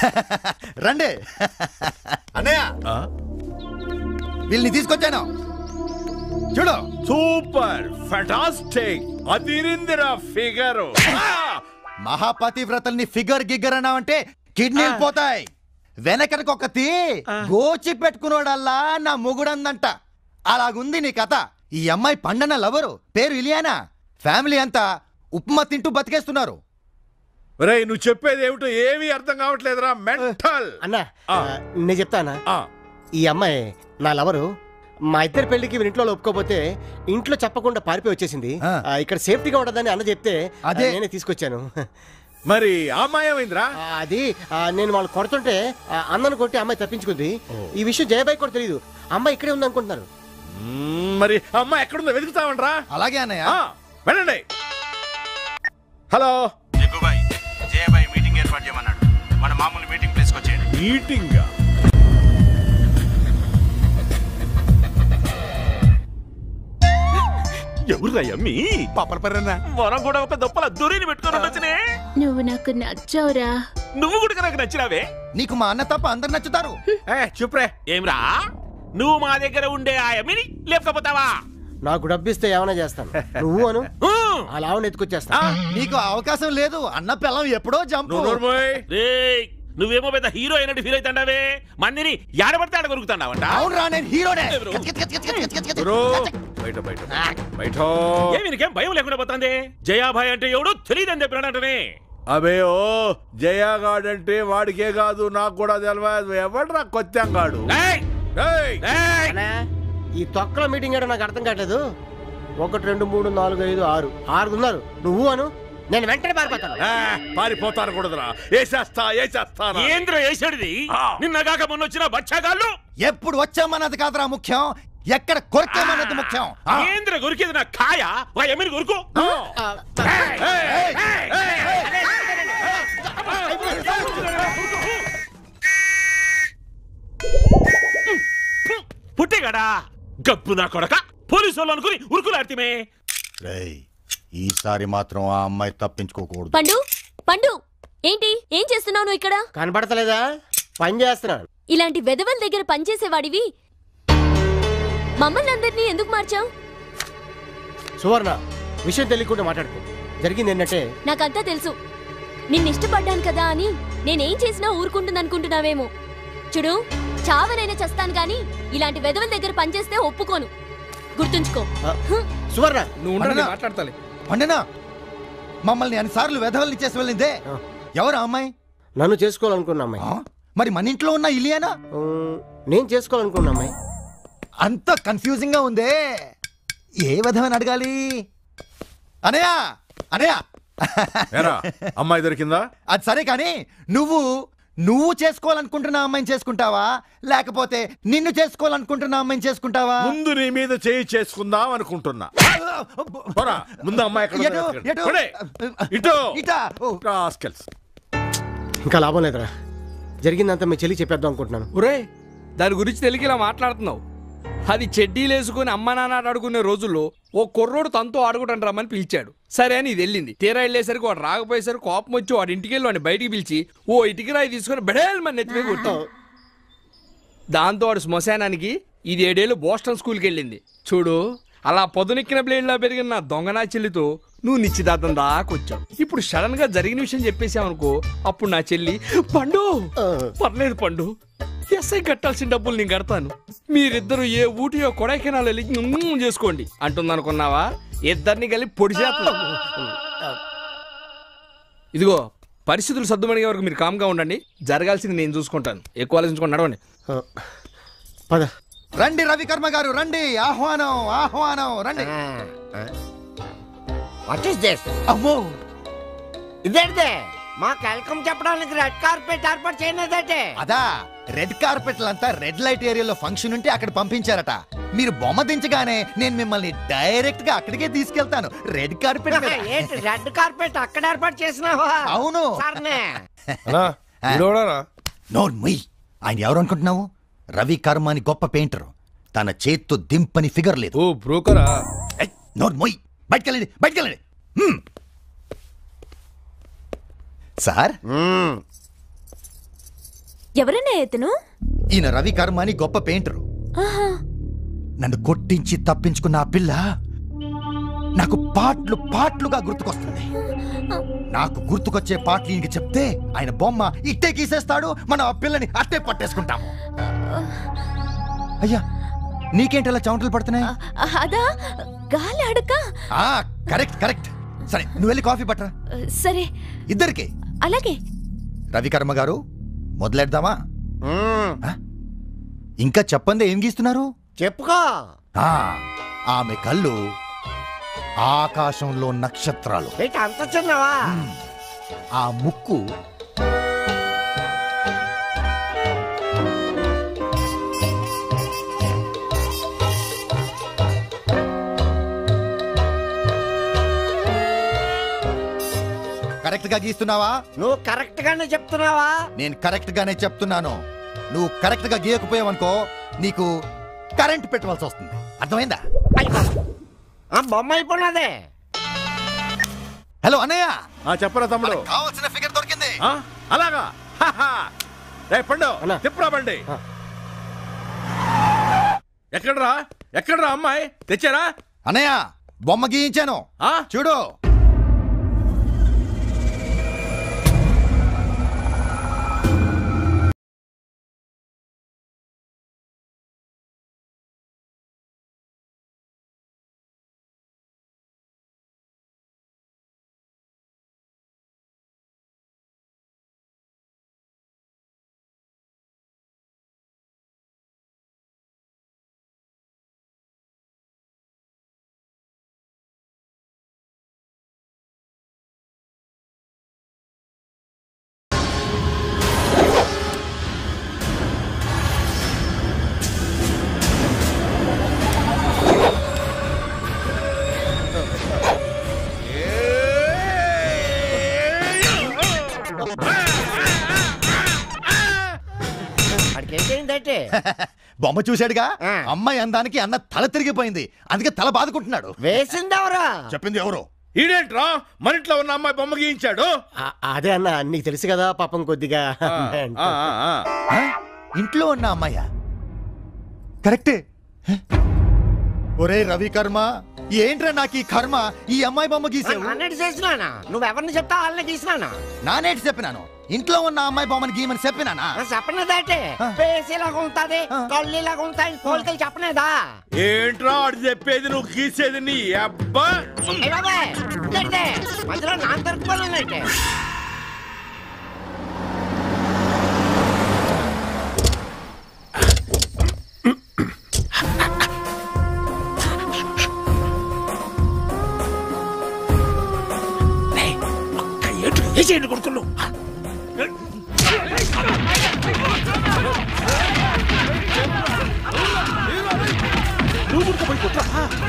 రండి అన్నయ్య వీళ్ళని తీసుకొచ్చాను చూడు సూపర్ ఫెటాస్టిక్ అదిరిందిరా ఫిగర్ మహాపతివ్రతల్ని ఫిగర్ గిగ్గర్ అన్నావంటే కిడ్నీలు పోతాయి వెనకనకు ఒకతి గోచి పెట్టుకున్నోడల్లా నా మొగుడందంట అలాగుంది నీ కథ ఈ అమ్మాయి పండన లవరు పేరు ఇలియానా ఫ్యామిలీ అంతా ఉప్మా తింటూ బతికేస్తున్నారు రేయ్ నువ్వు చెప్పేది ఏమిటో ఏమీ అర్థం కావట్లేదురా మెంటల్ అన్నా ఆ. ఆ, నేను చెప్తానా ఈ అమ్మాయి నా లవరు మా ఇద్దరి పెళ్లికి వీరి ఇంట్లో ఒప్పుకోపోతే ఇంట్లో చెప్పకుండా పారిపోయి వచ్చేసింది ఆ. ఆ, ఇక్కడ సేఫ్టీగా ఉండదని అన్న చెప్తే అదే. ఆ, నేనే తీసుకొచ్చాను మరి ఆ అమ్మాయి ఏమైందిరా ఆ, అది ఆ, నేను వాళ్ళు కొడుతుంటే ఆ, అన్నను కొట్టి అమ్మాయి తప్పించుకుంది ఈ విషయం జయబాయి కూడా తెలియదు అమ్మాయి ఇక్కడే ఉంది అనుకుంటున్నారు మ్మ్, మరి ఆ అమ్మాయి ఎక్కడుందో వెతుకుతామంట్రా అలాగే అన్నయ్య ఆ, వెళ్ళండి హలో జగ్గుబాయ్ జయబాయ్ మీటింగ్ ఏర్పాటు చేయమన్నాడు మన మామూలు మీటింగ్ ప్లేస్కి వచ్చేయండి మీటింగ్ ఎవరు అమ్మి పాపల పర్రన్నా మనం కూడా ఒక దొప్పల దొరిని పెట్టుకొని ఉండొచ్చునే నువ్వు నాకు నచ్చావురా నువ్వు కూడా నాకు నచ్చినావే నీకు మా అన్న తప్ప అందరు నచ్చుతారు ఏ చూప్రే ఏమ్రా నువ్వు మా దగ్గర ఉండే ఆ అమ్మిని లేపకపోతావా నాకు డబ్బిస్తే ఏమైనా చేస్తాను నువ్వు అను ఊ! అలా ఆవును ఎత్తుకొచ్చేస్తా నీకు ఆ అవకాశం లేదు అన్న పిల్లం ఎప్పుడో జంపు నువ్వు నోర్మోయ్ రేయ్ నువ్వేమో పెద్ద హీరో అయినట్టు ఫీల్ అవుతాండావే మందిని యాడబడితే ఆడ కొరుకుతాండావంట అవునరా నేను హీరోనే ఎవరు? బ్రో బయట బయట బయట ఏమి నీకేం భయం లేకుండా పోతుంది జయాభాయ్ అంటే ఎవడు తెలియదని చెప్పినాడంటనే అబే ఓ జయాగాడ్ అంటే వాడికే కాదు నాకు కూడా తెలియదు ఎవడరా కొత్తంగాడు ఏయ్! ఏయ్! ఏయ్! అన్నా, ఈ తొక్కల మీటింగ్ ఏంటో నాకు అర్థం కావట్లేదు ఒకటి రెండు మూడు నాలుగు ఐదు ఆరు ఆరు ఉన్నారు నువ్వు అను నేను వెంటనే పారిపోతాను ఆ, పారిపోతాను కూడదురా ఏసేస్తా ఏసేస్తా ఏంద్ర వేసాడిది ఆ. నిన్నగాక మొన్న వచ్చిన బచ్చాగాళ్ళు ఎప్పుడు వచ్చామన్నది కాదురా ముఖ్యం ఎక్కడ కొరకేమన్నది ముఖ్యం ఆ. ఏంద్ర కొరికేది నా కాయ వా ఎమ్మిని కొరుకు పుట్టిగాడా గప్పు నా కొడక పోలీసు వాళ్ళు అనుకుని ఉరుకులాడితే రేయ్, ఈసారి మాత్రం ఆ అమ్మాయి తప్పించుకోకూడదు పండు పండు ఏంటి ఏం చేస్తున్నావు నువ్వు ఇక్కడ కనపడతలేదా పని చేస్తున్నాను ఇలాంటి వెధవల దగ్గర పనిచేసేవాడివి మమ్మల్ని అందరినీ ఎందుకు మార్చావు సువర్ణ విషయం తెలియకుండా మాట్లాడుకో జరిగింది ఏంటంటే నాకంతా తెలుసు నిన్ను ఇష్టపడ్డాను కదా అని నేనేం చేసినా ఊరుకుంటుంది అనుకుంటున్నావేమో చూడు చావనైనా చస్తాను కానీ ఇలాంటి వెధవల దగ్గర పనిచేస్తే ఒప్పుకోను గుర్తుంచుకో ఆ, సువర్ణ నువ్వు ఉండరా అన్నా. నేను మాట్లాడతాలే పండనా మమ్మల్ని అన్నిసార్లు వెధవల్ని చేసి వెళ్ళిందే ఆ. ఎవరు ఆ అమ్మాయి నన్ను చేసుకోవాలనుకున్న అమ్మాయి ఆ? మరి మన ఇంట్లో ఉన్న ఇలియానా ఉమ్, నేను చేసుకోవాలనుకున్న అమ్మాయి అంత కన్ఫ్యూజింగ్ గా ఉందే ఏ విధమని అడగాలి అనయా అనయా ఏరా అమ్మాయి దొరికిందా అది సరే కానీ నువ్వు నువ్వు చేసుకోవాలనుకుంటున్న అమ్మాయిని చేసుకుంటావా లేకపోతే నిన్ను చేసుకోవాలనుకుంటున్న అమ్మాయిని చేసుకుంటావా ముందు నీ మీద చేయి చేసుకుందాం అనుకుంటున్నా పోరా ముందు అమ్మాయి ఎక్కడ ఉందో ఎటు? వెతకండి. ఎటు? పోనీ. ఇటు ఇటా ఓ. రాస్కెల్స్. ఇంకా లాభం లేదురా జరిగిందంతా మీ చెల్లి చెప్పేద్దాం అనుకుంటున్నాను ఒరే దాని గురించి తెలియక ఇలా మాట్లాడుతున్నావు అది చెడ్డీలు వేసుకుని అమ్మ నాన్న ఆట ఆడుకునే రోజుల్లో ఓ కుర్రోడు తనతో ఆడుకుంటాను రమ్మని పిలిచాడు సరే అని ఇది వెళ్ళింది తీరా వెళ్ళేసరికి వాడు రాకపోయేసరికి కోపం వచ్చి వాడి ఇంటికి వెళ్ళి వాడిని బయటికి పిలిచి ఓ ఇటుకి రాయి తీసుకుని బెడేల్ మన నెత్తిమీద కొట్టాం దాంతో వాడు శ్మశానానికి ఇది ఏడేళ్ళు బోస్టన్ స్కూల్కి వెళ్ళింది చూడు అలా పొదునెక్కిన బ్లేడ్లా పెరిగిన నా దొంగనా చెల్లితో నువ్వు నిశ్చితార్థం దాకొచ్చావు ఇప్పుడు సడన్ గా జరిగిన విషయం చెప్పేసావనుకో అప్పుడు నా చెల్లి పండు పర్లేదు పండు ఎస్ఐ కట్టాల్సిన డబ్బులు నేను కడతాను మీరిద్దరు ఏ ఊటియో కొడైకెనాల్ వెళ్ళి మ్మ్ చేసుకోండి అంటుందనుకున్నావా ఇద్దరిని కలిపి పొడి చేస్తాను ఇదిగో పరిస్థితులు సర్దుమణిగే వరకు మీరు కామ్గా ఉండండి జరగాల్సింది నేను చూసుకుంటాను ఎక్కువ ఆలోచించుకొని నడవండి ఆ, పద రండి రవికర్మ గారు రండి ఆహ్వానం ఆహ్వానం రండి వాట్ ఈస్ దిస్ అమ్మో ఇదేంటే మా వెల్కమ్ చెప్పడానికి రెడ్ కార్పెట్ ఏర్పాటు చేయలేదంటే అదా రెడ్ కార్పెట్లంతా రెడ్ లైట్ ఏరియాలో ఫంక్షన్ ఉంటే అక్కడ పంపించారట మీరు బొమ్మ దించగానే నేను మిమ్మల్ని డైరెక్ట్ గా అక్కడికే తీసుకెళ్తాను రెడ్ కార్పెట్ మీద. ఏంటి రెడ్ కార్పెట్ అక్కడ ఏర్పాటు చేసినావా అవును సర్నే నోర్ ముయ్ ఆయన ఎవరు అనుకుంటున్నావు రవి కర్మ అని గొప్ప పెయింటర్ తన చేత్తో దింపని ఫిగర్ లేదు ఓ బ్రోకరా ఏయ్, నోర్ మొయ్ బయటకెళ్ళండి బయటకెళ్ళండి హ్మ్. సార్ ఎవరన్నా ఇతను ఈయన రవి కర్మ అని గొప్ప పెయింటరు ఆహా నన్ను కొట్టించి తప్పించుకున్న ఆ పిల్ల నాకు పాటలు పాటలుగా గుర్తుకొస్తుంది నాకు గుర్తుకొచ్చే పాటలు ఈయనకి చెప్తే ఆయన బొమ్మ ఇట్టే గీసేస్తాడు మనం ఆ పిల్లని అట్టే పట్టేసుకుంటాము అయ్యా నీకేంటి అలా చెమటలు పడుతున్నాయి ఆ, అదా గాలి అడక ఆ కరెక్ట్ కరెక్ట్ సరే నువ్వు వెళ్ళి కాఫీ పట్టరా సరే ఇద్దరికి అలాగే రవికర్మ గారు మొదలెడదామా మ్మ్. ఆ? ఇంకా చెప్పండి ఏం గీస్తున్నారు చెప్పుకో ఆ, ఆమె కళ్ళు ఆకాశంలో నక్షత్రాలు ఏంటి అంత చిన్నవా ఆ ముక్కు కరెక్ట్ గా గీస్తున్నావా నువ్వు కరెక్ట్ గానే చెప్తున్నావా నేను కరెక్ట్ గానే చెప్తున్నాను నువ్వు కరెక్ట్ గా గీయకపోయావనుకో నీకు కరెంట్ పెట్టవలసి వస్తుంది అర్థమైందా అయ్యో. ఆ బొమ్మ అయిపోయినదే హలో అన్నయ్య ఆ చెప్పరా తమ్ముడు మనకు కావాల్సిన ఫిగర్ దొరికింది ఆ? అలాగా హాహా. రే పండు అన్నా. తిప్పురా బండి ఆ. ఎక్కడ్రా ఎక్కడ్రా అమ్మాయి తెచ్చారా అన్నయ్య బొమ్మ గీయించాను ఆ? చూడు వాడికి ఏంటంటే బొమ్మ చూశాడుగా ఆ. అమ్మాయి అందానికి అన్న తల తిరిగిపోయింది అందుకే తల బాదుకుంటున్నాడు వేసిందెవరా చెప్పింది ఎవరు ఈడేంట్రా మన ఇంట్లో ఉన్న అమ్మాయి బొమ్మ గీయించాడు ఆ, అదే అన్న నీకు తెలుసు కదా పాపం కొద్దిగా ఆ, ఆ, ఆ, ఆ. ఆ? ఇంట్లో ఉన్న అమ్మాయ కరెక్టే హ? ఒరే రవి కర్మ ఏంట్రా నాకు ఈ కర్మ ఈ అమ్మాయి బొమ్మ గీసావు అన్నట్టు చేసినానా నువ్వెవరిని చెప్తా వాళ్ళని గీసినానా నానేటి చెప్పినాను ఇంట్లో ఉన్న అమ్మాయి బొమ్మని గీయమని చెప్పినానా చెప్పనేదంటే ఆ. పేసీలాగా ఉంటది ఆ. కళ్ళులాగా ఉంటాయి కోలికలు చెప్పనేదా ఏంట్రా ఆడు చెప్పేది నువ్వు గీసేది నీ అబ్బా ఏ బాబాయ్, ఇదేంటిది? మధ్యలో నాన్న దొరుకుకోలేనంటే వేసేయండి కొడుకులు నువ్వు కొడుకుపోయి కొట్రా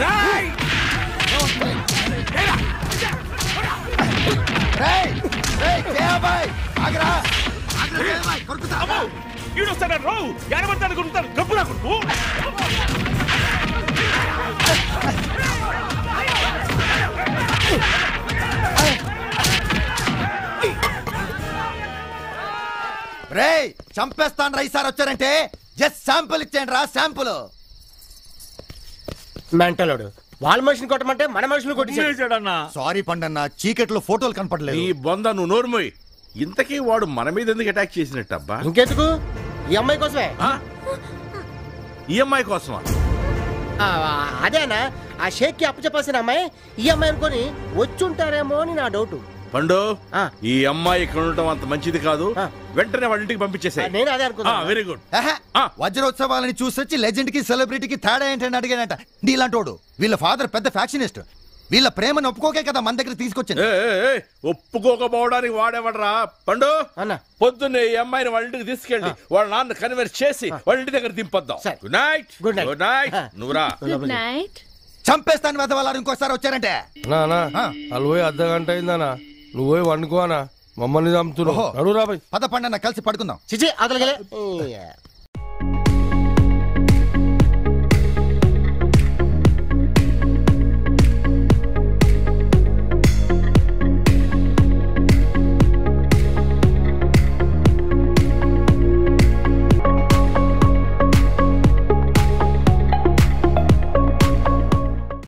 రేయ్! రేయ్, జయాబాయ్! ఆగరా! ఆగరా, జయాబాయ్, కొరుకుతా. ఈడొస్తాడు రావు ఎడబడతాడు కొడుతాడు గబ్బురా కొడుకు రేయ్ చంపేస్తాను రా ఈసారి వచ్చారంటే జస్ట్ శాంపుల్ ఇచ్చేయండి రా శాంపుల్ మెంటలోడు వాళ్ళ మనిషిని కొట్టమంటే మన మనుషులు కొట్టేశాడు చేశాడన్నా సారీ పండన్న చీకట్లో ఫోటోలు నీ కనపడలేదు బొంద నువ్వు నోరుమోయ్ ఇంతకీ వాడు మన మీద ఎందుకు అటాక్ చేసినట్టబ్బా ఇంకెందుకు ఈ అమ్మాయి కోసమే ఆ? ఈఎంఐ కోసమా ఆ, అదేనా ఆ షేక్ కి అప్పచెప్పాల్సిన అమ్మాయి ఈ అమ్మాయి అనుకొని వచ్చుంటారేమో అని నా డౌట్ పండు ఆ. ఈ అమ్మాయి ఇక్కడ ఉండటం అంత మంచిది కాదు ఆ. వెంటనే వాళ్ళ ఇంటికి పంపించేసాయి నేను అదే అనుకున్నా వెరీ గుడ్ ఆహా, ఆ. వజ్రోత్సవాలని చూసొచ్చి లెజెండ్ కి సెలబ్రిటీకి తేడా ఏంటని అడిగానంట నీలాంటోడు వీళ్ళ ఫాదర్ పెద్ద ఫ్యాక్షనిస్ట్ వీళ్ళ ప్రేమను ఒప్పుకోకే కదా మన దగ్గర తీసుకొచ్చింది ఒప్పుకోకపోవడానికి వాడేవాడరా పండు అన్న పొద్దున్నే ఈ అమ్మాయిని వాళ్ళ ఇంటికి తీసుకెళ్ళి వాళ్ళ నాన్న కన్వర్స్ చేసి వాళ్ళ ఇంటి దగ్గర దింపొద్దాం సరే. Good night Good night. Good night ఆ. నువ్వురా గుడ్ నైట్ చంపేస్తాను వెదవాళ్ళు ఇంకోసారి వచ్చారంటే నానా ఆ. వాళ్ళు పోయి అర్ధ గంట అయిందనా నువ్వు పోయి వండుకోనా మమ్మల్ని చంపుతున్నావు ఓహో. నడురా పోయి పద పండన్న కలిసి పడుకుందాం చిచి అతలగలే